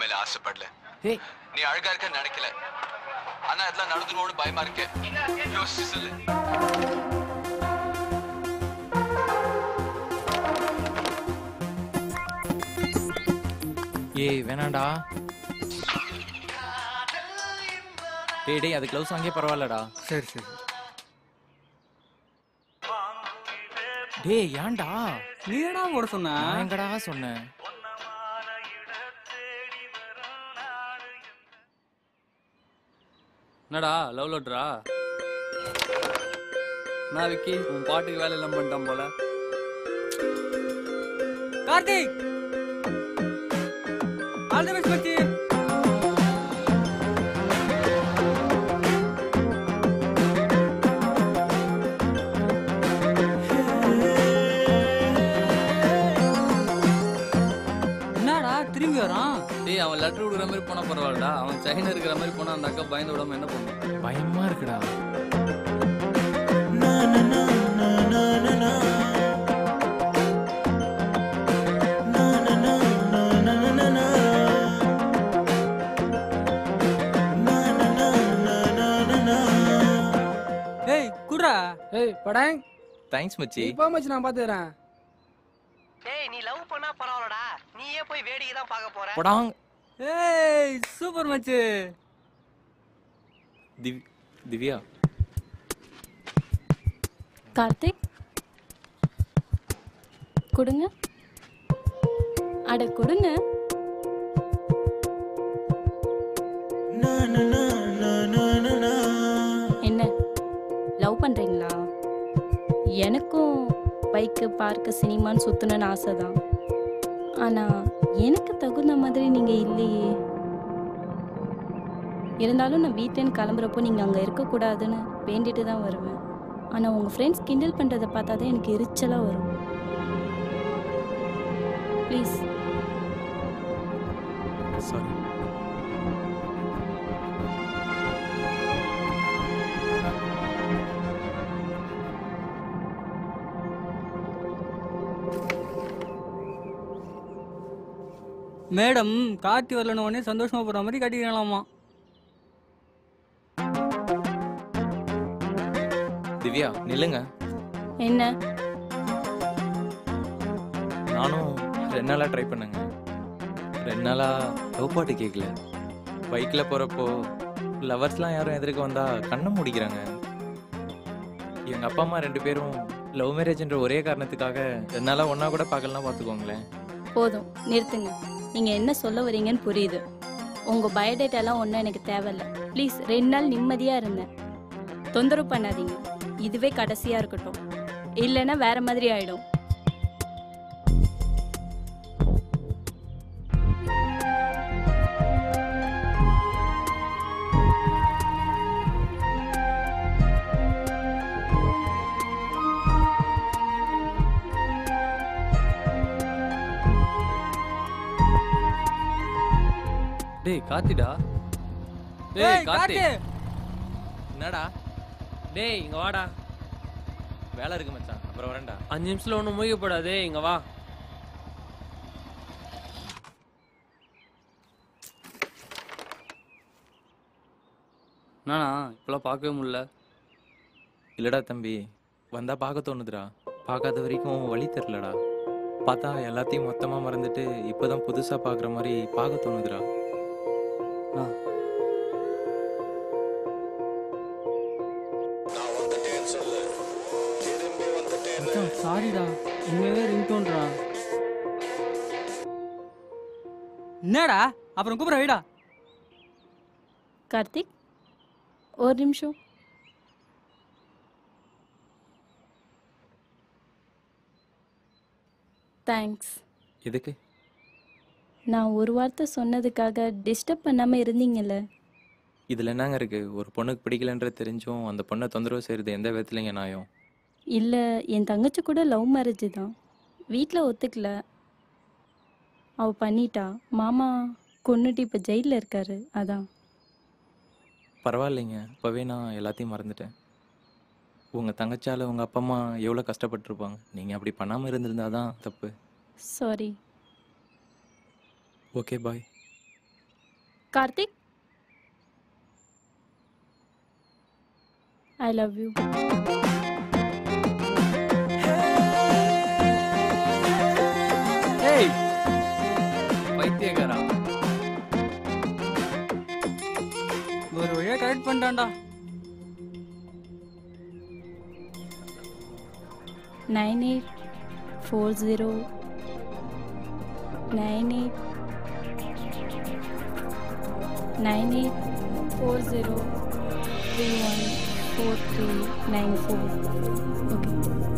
மேல ஆசைப்படல ஏய் நீ அழகா இருக்க நினைக்கல ஆனா இதெல்லாம் நடந்துருவோம்னு பயமா இருக்கு யோசிச்சு சொல்லு ஏய் வேணாம்டா டேய் டேய் அது க்ளவுஸ் அங்கேயே பரவாயில்லடா சரி சரி டேய் ஏன்டா நீ என்னடா போட சொன்ன நான் எங்கடா சொன்னேன் என்னடா லவ் லெட்டரா நான் விக்கி உன் பாட்டுக்கு வேலை எல்லாம் பண்ணிட்டான் போல கார்த்திக் ஆல் தி பெஸ்ட் மச்சி என்னடா திரும்பி வரான் டேய் அவன் லெட்டர் கொடுக்குற மாதிரி போனா பரவாயில்லடா அவன் சைனா இருக்கிற மாதிரி போனா அந்த அக்கா பயந்து விடாம என்ன பண்ணும் பயமா இருக்குடா ஏய் குடுறா ஏய் படாங் தேங்க்ஸ் மச்சி இப்போ மச்சி நான் பாத்துக்கிறேன் டேய் நீ லவ் பண்ணா பரவாயில்லடா நீயே போய் வேடிக்கை தான் பார்க்க போற படாங் ஏய் சூப்பர் மச்சி திவ் திவ்யா கார்த்திக் கொடுங்க அட கொடுங்க என்ன லவ் பண்றீங்களா எனக்கும் பைக்கு பார்க்கு சினிமான்னு சுத்தணும்னு ஆசை தான் ஆனா எனக்கு தகுந்த மாதிரி நீங்க இல்லையே இருந்தாலும் நான் வீட்டேன்னு கிளம்புறப்போ நீங்க அங்க இருக்கக்கூடாதுன்னு வேண்டிட்டு தான் வருவேன் ஆனா உங்க ஃப்ரெண்ட்ஸ் கிண்டல் பண்றதை பார்த்தா தான் எனக்கு எரிச்சலா வரும் ப்ளீஸ் சாரி மேடம் கார்த்தி வரலன்னு உடனே சந்தோஷமா போற மாதிரி கட்டிக்கலாமா திவ்யா நில்லுங்க என்ன நானும் ரெண்டு நாளாக ட்ரை பண்ணேங்க ரெண்டு நாளாக லவ் பாட்டு கேட்கல பைக்கில் போகிறப்போ லவர்ஸ்லாம் யாரும் எதிர்க்க வந்தா கண்ணை முடிக்கிறாங்க எங்கள் அப்பா அம்மா ரெண்டு பேரும் லவ் மேரேஜ்ன்ற ஒரே காரணத்துக்காக ரெண்டு நாளாக ஒன்றா கூட பார்க்கலாம் பார்த்துக்கோங்களேன் போதும் நிறுத்துங்க நீங்க என்ன சொல்ல வரீங்கன்னு புரியுது உங்க பயோடேட்டா எல்லாம் ஒன்றும் எனக்கு தேவையில்ல ப்ளீஸ் ரெண்டு நாள் நிம்மதியா இருந்தேன் தொந்தரவு பண்ணாதீங்க இதுவே கடைசியா இருக்கட்டும் இல்லைன்னா வேற மாதிரி ஆயிடும் டேய் கார்த்திடா ஏய் டேய் கார்த்தி கார்த்தி என்னடா டேய் இங்க வாடா வேலை இருக்கு மச்சான் அப்புறம் வரேன்டா அஞ்சு நிமிஷத்துல ஒன்றும் மூழ்கப்படாதே இங்க வா என்னண்ணா இப்பெல்லாம் பார்க்கவே முடியல இல்லடா தம்பி வந்தால் பார்க்க தோணுதுடா பார்க்காத வரைக்கும் வழி தெரிலடா பார்த்தா எல்லாத்தையும் மொத்தமாக மறந்துட்டு இப்போதான் புதுசாக பார்க்குற மாதிரி பார்க்க தோணுதுடா மச்சான் சாரிடா உண்மையாவே ரிங்டோன்டா என்னடா அப்புறம் கூப்பிட வைடா கார்த்திக் ஒரு நிமிஷம் தேங்க்ஸ் எதுக்கு நான் ஒரு வார்த்தை சொன்னதுக்காக டிஸ்டர்ப் பண்ணாம இருந்தீங்கல்ல இதில் என்னங்க இருக்கு ஒரு பொண்ணுக்கு பிடிக்கலன்ற தெரிஞ்சும் அந்த பொண்ணை தொந்தரவு செய்கிறது எந்த விதத்துலைங்க நியாயம் இல்லை என் தங்கச்சி கூட லவ் மேரேஜ் தான் வீட்டில் ஒத்துக்கல அவ பண்ணிட்டா மாமா கொன்னுட்டு இப்போ ஜெயிலில் இருக்காரு அதான் பரவாயில்லைங்க இப்போவே நான் எல்லாத்தையும் மறந்துட்டேன் உங்கள் தங்கச்சால உங்கள் அப்பா அம்மா எவ்வளோ கஷ்டப்பட்டிருப்பாங்க நீங்கள் அப்படி பண்ணாமல் இருந்திருந்தா தான் தப்பு sorry okay bye Karthik I love you ஏய் பைத்தியக்காரா ஒரு வழியா கரெக்ட் பண்ணிட்டான்டா nine eight four zero nine eight nine eight four zero three one four three nine four okay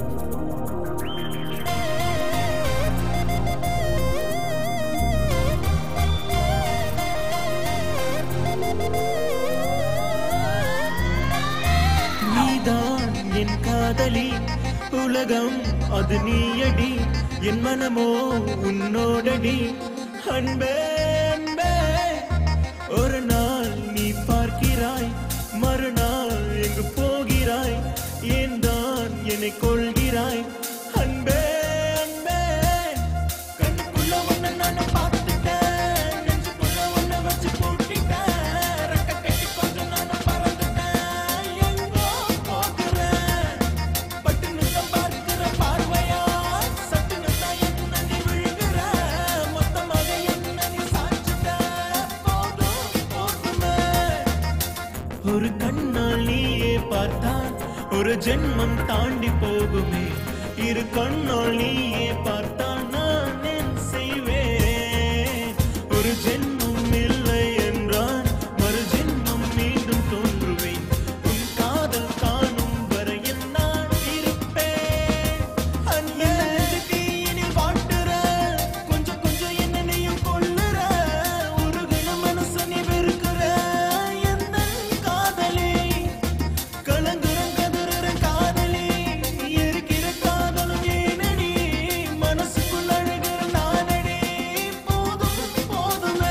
நீதான் என் காதலி உலகம் அது நீயடி என் மனமோ உன்னோடடி அன்பே அன்பே ஒரு நாள் நீ பார்க்கிறாய் மறுநாள் எங்கு போகிறாய் ஏன் தான் என்னை கொள்கிறாய் அன்பே அன்பே கண்ணுக்குள்ள ஒன்ன நான் பார்த்துட்டேன் நெஞ்சுக்குள்ள ஒன்ன வச்சு பூட்டிட்டேன் ரெக்க கட்டி கொஞ்சம் நான் பறந்துட்டேன் எங்கோ போகிறேன் பட்டு நிறம் பார்க்கிற பார்வையா சட்டு நிறம் என்ன நீ விழுகிற மொத்தமாக என்ன நீ சாய்ச்சிட்ட போதும் போதுமே ஒரு கண்ணால் நீயே பார்த்தால் ஒரு ஜென்மம் தாண்டி போகுமே இரு கண்ணால் நீயே பார்த்தால் நான் என் செய்வேன் ஒரு ஜென்மம் இல்லை என்றால் மறு ஜென்மம் மீண்டும் தோன்றுவேன் உன் காதல் காணும் வரையில் நான் இருப்பேன் அன்பே தீயினில் வாட்டுற கொஞ்சம் கொஞ்சம் என்ன நீயும் கொள்ளுற உருகின மனச நீ வெறுக்கிற எந்த காதலி கலங்குற கதறுற காதலி இருக்கிற காதலும் ஏனடி மனசுக்குள் அழுகிற நானடி போதும் போதுமே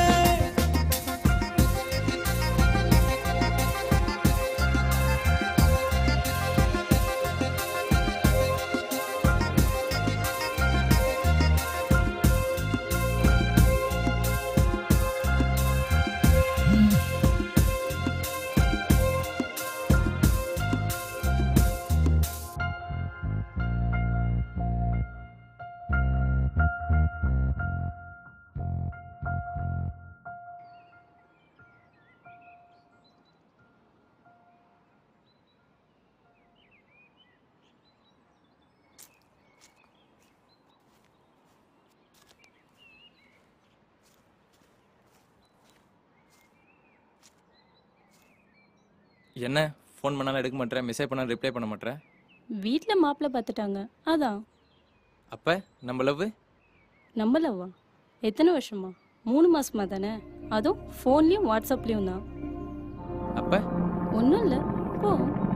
என்ன ஃபோன் பண்ணாலும் எடுக்க மாட்டேன் மெசேஜ் பண்ணாலும் ரிப்ளை பண்ண மாட்டேன் வீட்டில் மாப்பிள்ளை பார்த்துட்டாங்க அதான் அப்போ நம்ம லவ் நம்பலவா எத்தனை வருஷமா மூணு மாசமா தானே அதுவும் ஃபோன்லேயும் வாட்ஸ்அப்லேயும் தான் அப்போ ஒன்றும் இல்லை போ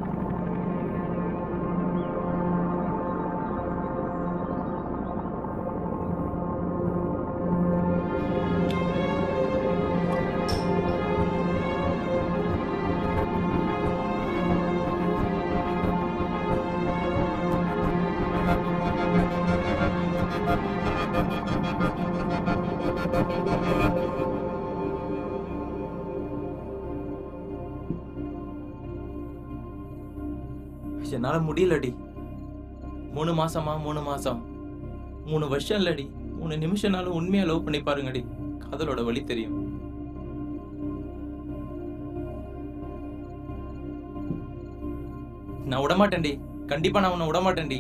என்னால் முடியலடி மூணு மாசமா மூணு மாசம் மூணு வருஷம் இல்லடி மூணு நிமிஷம்னாலும் உண்மையா லவ் பண்ணி பாருங்கடி காதலோட வழி தெரியும் நான் விடமாட்டேன்டி கண்டிப்பா நான் உன்னை விடமாட்டேன்டி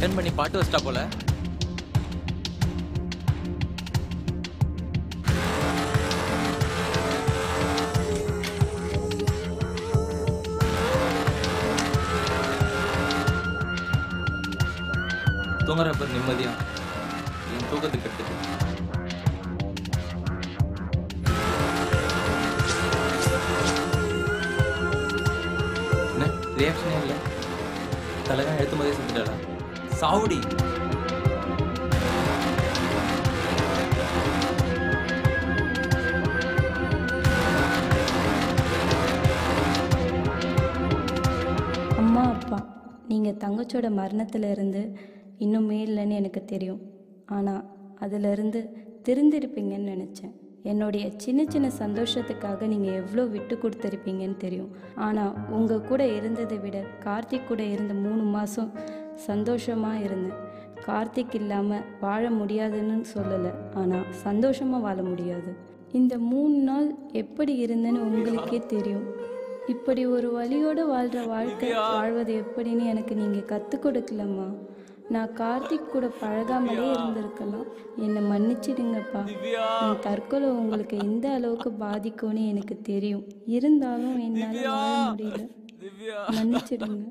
அட்டன் பண்ணி பாட்டு வச்சிட்டா போல தூங்குறப்ப நிம்மதியா என் தூக்கத்துக்கு கெடுத்துட்டு என்ன ரியாக்ஷனே இல்லை தலைதான் எடுத்து போதே செத்துட்டாளா சாவுடி அம்மா அப்பா நீங்கள் தங்கச்சியோட மரணத்துல இருந்து இன்னுமே இல்லைன்னு எனக்கு தெரியும் ஆனால் அதிலிருந்து திருந்திருப்பீங்கன்னு நினச்சேன் என்னுடைய சின்ன சின்ன சந்தோஷத்துக்காக நீங்கள் எவ்வளோ விட்டு கொடுத்துருப்பீங்கன்னு தெரியும் ஆனால் உங்கள் கூட இருந்ததை விட கார்த்திக் கூட இருந்த மூணு மாதம் சந்தோஷமாக இருந்தேன் கார்த்திக் இல்லாமல் வாழ முடியாதுன்னு சொல்லலை ஆனால் சந்தோஷமாக வாழ முடியாது இந்த மூணு நாள் எப்படி இருந்தேன்னு உங்களுக்கே தெரியும் இப்படி ஒரு வழியோடு வாழ்கிற வாழ்க்கை வாழ்வது எப்படின்னு எனக்கு நீங்கள் கற்றுக் கொடுக்கலம்மா நான் கார்த்திக் கூட பழகாமலே இருந்திருக்கலாம் என்னை மன்னிச்சிடுங்கப்பா என் தற்கொலை உங்களுக்கு எந்த அளவுக்கு பாதிக்கும்னு எனக்கு தெரியும் இருந்தாலும் என்னால் வாழ முடியல மன்னிச்சிடுங்க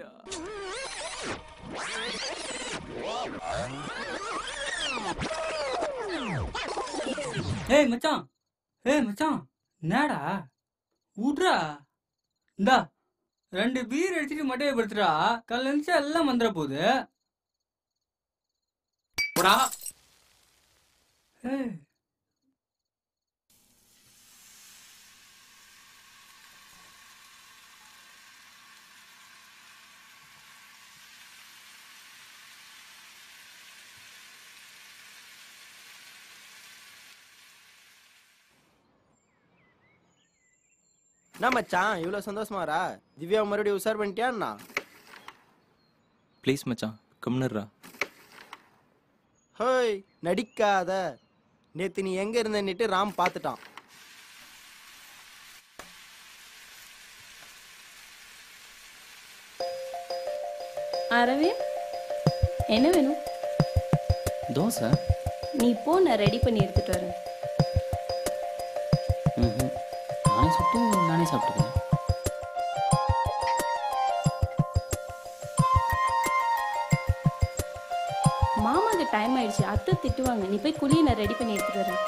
ஏய் மச்சான் ஏய் மச்சான் என்னடா விட்றா இந்தா ரெண்டு பீர் அடிச்சிட்டு மட்டையை படுத்துடா காலைல இருந்துச்சு எல்லாம் வந்துட போகுது போடா ஏய் என்ன மச்சான் இவ்வளோ சந்தோஷமா வரா திவ்யா மறுபடியும் உஷார் பண்ணிட்டியாண்ணா ப்ளீஸ் மச்சான் கம்னர்ரா ஹோய் நடிக்காத நேத்து நீ எங்க இருந்தன்னுட்டு ராம் பார்த்துட்டான் அரவிந்த் என்ன வேணும் தோசை நீ போ நான் ரெடி பண்ணி எடுத்துட்டு வரேன் ம்ஹும். நானே சுட்டு நானே சாப்பிட்டுக்கிறேன் மாமாக்கு டைம் ஆயிடுச்சு அத்தை திட்டுவாங்க நீ போய் குளியை நான் ரெடி பண்ணி எடுத்துட்டு வரேன்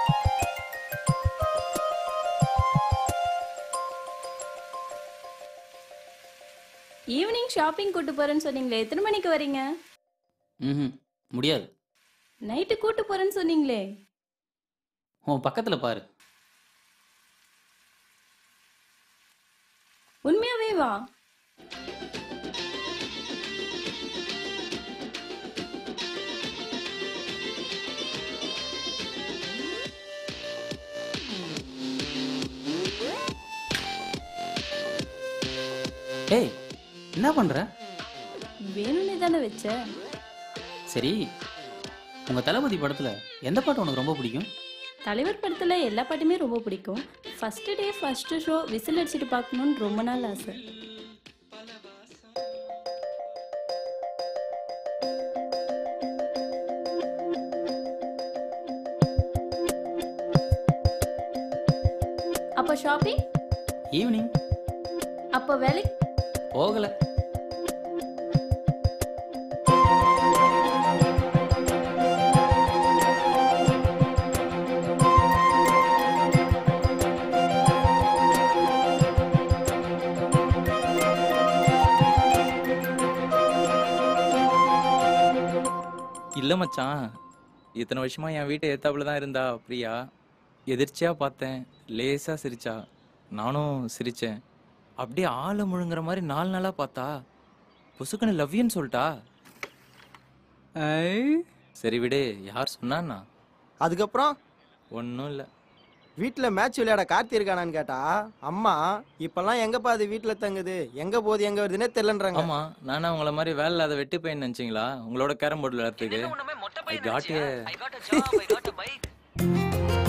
ஈவினிங் ஷாப்பிங் கூட்டு போறேன்னு சொன்னீங்களே எத்தனை மணிக்கு வரீங்க ம் முடியாது நைட்டு கூட்டு போறேன்னு சொன்னீங்களே உன் பக்கத்தில் பாரு உண்மையாவே வா ஏய் என்ன பண்ணுற வேணும்னு தானே வச்ச சரி உங்கள் தளபதி படத்தில் எந்த பாட்டு உனக்கு ரொம்ப பிடிக்கும் தலைவர் படத்துல எல்லா பாட்டுமே ரொம்ப பிடிக்கும் first day first show whistle அடிச்சுட்டு பார்க்கணும்னு ரொம்ப நாள் ஆசை அப்போ ஷாப்பிங் ஈவினிங் அப்போ வேலைக்கு போகலை இல்லை மச்சான் இத்தனை வருஷமா என் வீட்டை ஏத்தாப்புல தான் இருந்தா பிரியா எதிர்ச்சியா பார்த்தேன் லேசா சிரிச்சா நானும் சிரிச்சேன் அப்படியே ஆளை முழுங்குற மாதிரி நாலு நாளா பார்த்தா புசுக்குன்னு லவ்யூன்னு சொல்லிட்டா ஐ சரி விடு யார் சொன்னான்னா அதுக்கப்புறம் ஒன்றும் இல்லை வீட்டில் மேட்ச் விளையாட கார்த்தி இருக்கானான்னு கேட்டா அம்மா இப்பெல்லாம் எங்கப்பா அது வீட்டில் தங்குது எங்க போகுது எங்க வருதுன்னே தெரியலன்றாங்க ஆமா நானும் உங்கள மாதிரி வேலை இல்லாத வெட்டி பையன் நினைச்சீங்களா உங்களோட கேரம் போர்டு விளையாடுறதுக்கு ஒண்ணுமே மொட்டை I பையன் got நினைச்சியா? a- I got a job, I got a bike.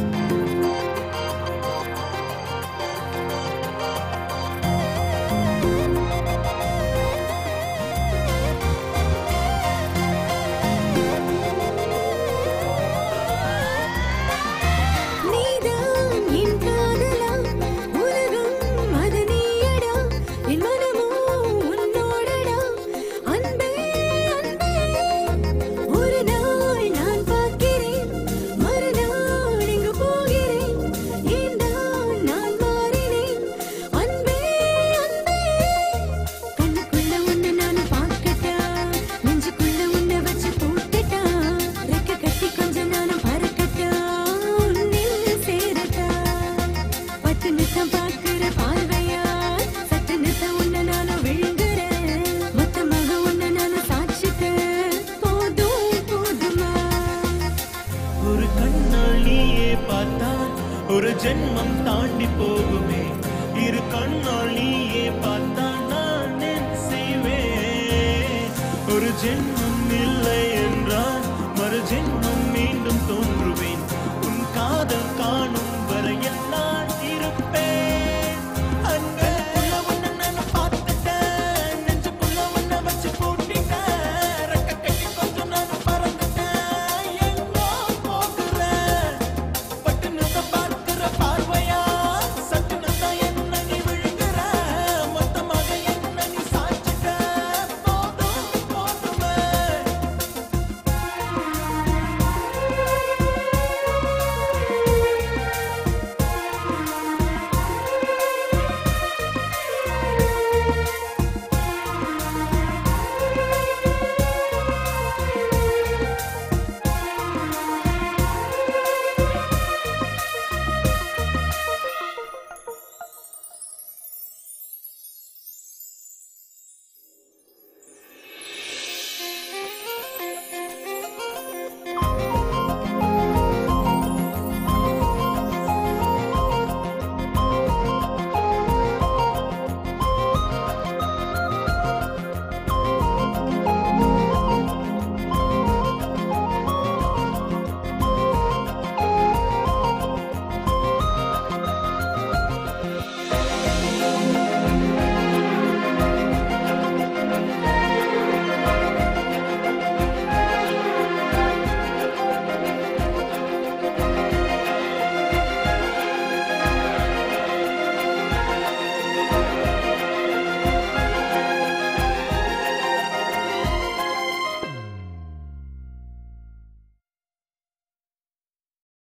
ஒரு ஜென்மம் தாண்டி போகுமே இரு கண்ணால் நீயே பார்த்தா நான் என்ன செய்வேன் ஒரு ஜென்மம் இல்லை என்றால் மறு ஜென்மம் மீண்டும் தோன்றுவேன் உன் காதல் காணும்